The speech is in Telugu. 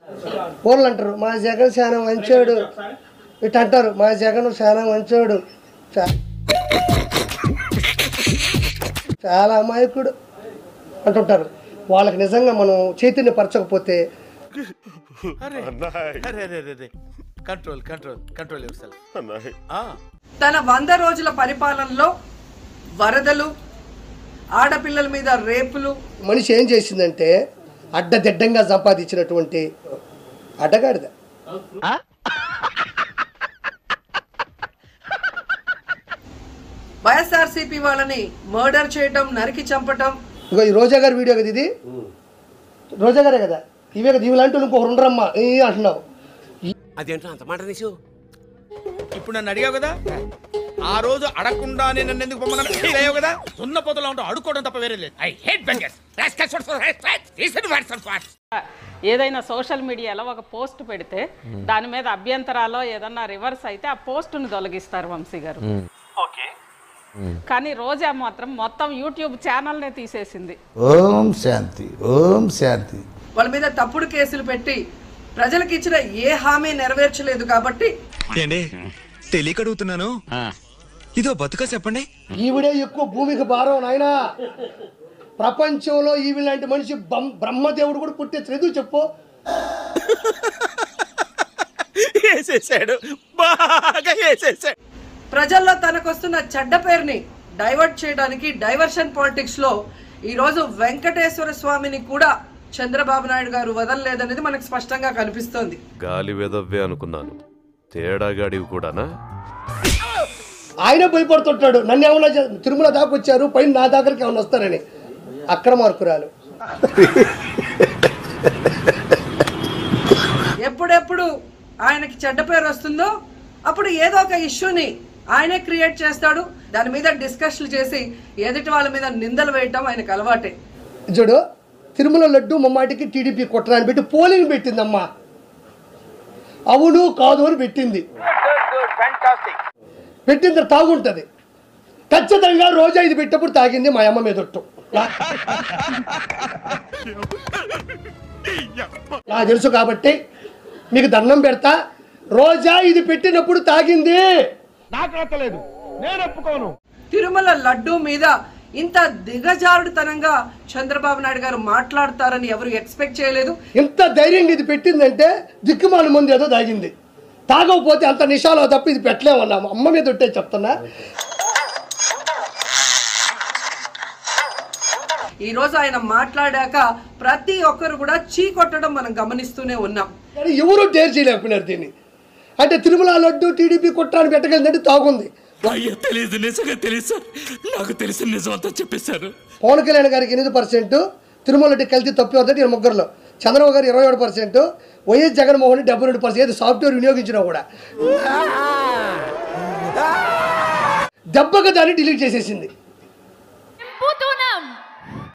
ఊర్లు అంటారు మా జగన్ చాలా మంచోడు ఇటు అంటారు మా జగన్ చాలా మంచోడు చా- చాలా అమాయకుడు అంటుంటారు వాళ్ళకి నిజంగా మనం చైతన్యపరచకపోతే control control control yourself తన వంద రోజుల పరిపాలనలో వరదలు ఆడపిల్లల మీద రేపులు మనిషి ఏం చేసిందంటే అడ్డదిడ్డంగా సంపాదించినటువంటి అడ్డగాడిద వైఎస్ఆర్సీపీ వాళ్ళని మర్డర్ చేయటం నరికి చంపటం ఇగో ఈ రోజా గారి వీడియో కదా ఇది రోజా గారే కదా ఇవే కదా ఇవి లాంటి వాళ్ళు ఇంకొకరు ఉండరమ్మా ఏ అంటున్నావు అదేంటో అంత మాట నీసు ఇప్పుడు నన్ను అడిగావు కదా ఆ రోజు అడగకుండానే నన్ను ఎందుకు పొమ్మన్నాను ఫీల్ అయ్యావు కదా సున్న పొదలో ఉంటావు అడుక్కోవడం తప్ప వేరే లేదు ఐ హేట్ బెంగర్స్ ఏదైనా సోషల్ మీడియాలో ఒక పోస్ట్ పెడితే దాని మీద అభ్యంతరాలు ఏదన్నా రివర్స్ అయితే ఆ పోస్టును తొలగిస్తారు వంశీ గారు కానీ రోజా మాత్రం మొత్తం యూట్యూబ్ ఛానల్నే తీసేసింది ఓం శాంతి ఓం శాంతి వాళ్ళ మీద తప్పుడు కేసులు పెట్టి ప్రజలకు ఇచ్చిన ఏ హామీ నెరవేర్చలేదు కాబట్టి ఏండి తెలియక అడుగుతున్నాను ఇదో బతుక చెప్పండి ఈవిడే ఎక్కువ భూమికి భారం నాయనా ప్రపంచంలో ఈవి లాంటి మనిషి బం- బ్రహ్మదేవుడు కూడా పుట్టే చదువు చెప్పు వేసేసాడు బాగా వేసేసాడు ప్రజల్లో తనకొస్తున్న చెడ్డ పేరుని డైవర్ట్ చేయడానికి డైవర్షన్ పాలిటిక్స్ లో ఈ రోజు వెంకటేశ్వర స్వామిని కూడా చంద్రబాబు నాయుడు గారు వదలలేదనేది మనకు స్పష్టంగా కనిపిస్తోంది గాలి వెదవ్వే అనుకున్నాను తేడాగాడివి కూడానా ఆయన భయపడుతుంటాడు నన్ను ఏమన్నా చే- తిరుమల దాకా వచ్చారు పైన నా దగ్గరికి ఏమన్నా వస్తారని అక్రమార్కురాలు ఎప్పుడెప్పుడు ఆయనకి చెడ్డ పేరు వస్తుందో అప్పుడు ఏదో ఒక ఇష్యూని ఆయనే క్రియేట్ చేస్తాడు దాని మీద డిస్కషన్లు చేసి ఎదుటి వాళ్ళ మీద నిందలు వేయటం ఆయనకు అలవాటే చూడు తిరుమల లడ్డు మమ్మాటికి టీడీపీ కుట్రాన్ని పెట్టి పోలింగ్ పెట్టిందమ్మా అవును కాదు అని పెట్టింది పెట్టిన తర్వాత తాగుంటది ఖచ్చితంగా రోజా ఇది పెట్టినప్పుడు తాగింది మా అమ్మ మీదొట్టు నా- నాకు తెలుసు కాబట్టి మీకు దండం పెడతా రోజా ఇది పెట్టినప్పుడు తాగింది తిరుమల లడ్డు మీద ఇంత దిగజారుడుతనంగా చంద్రబాబు నాయుడు గారు మాట్లాడతారని ఎవరు ఎక్స్పెక్ట్ చేయలేదు ఎంత ధైర్యంగా ఇది పెట్టిందంటే దిక్కుమాల ముందు ఏదో తాగింది తాగకపోతే అంత నిషాలో తప్ప ఇది పెట్టలేమన్నా మా అమ్మ మీద ఉంటే చెప్తున్నా ఈ రోజు ఆయన మాట్లాడాక ప్రతి ఒక్కరు కూడా చీ కొట్టడం మనం గమనిస్తూనే ఉన్నాం కానీ ఎవరు డేర్ చేయలేకపోయినారు దీన్ని అంటే తిరుమల లడ్డు టీడీపీ కుట్రాన్ని పెట్టగలిందంటే తాగుంది అయ్యో తెలియదు నిజంగా తెలియదు సార్ నాకు తెలిసిన నిజం అంతా చెప్పేశారు పవన్ కళ్యాణ్ గారికి ఎనిమిది పర్సెంట్ తిరుమల రెడ్డి కలిసి తప్పి వద్దంటే ఈయన ముగ్గురులో చంద్రబాబు గారు ఇరవై ఏడు పర్సెంట్ వైఎస్ జగన్మోహన్ రెడ్డి డెబ్బై రెండు పర్సెంట్ ఏది సాఫ్ట్వేర్ వినియోగించినా కూడా దెబ్బకు దాన్ని డిలీట్ చేసేసింది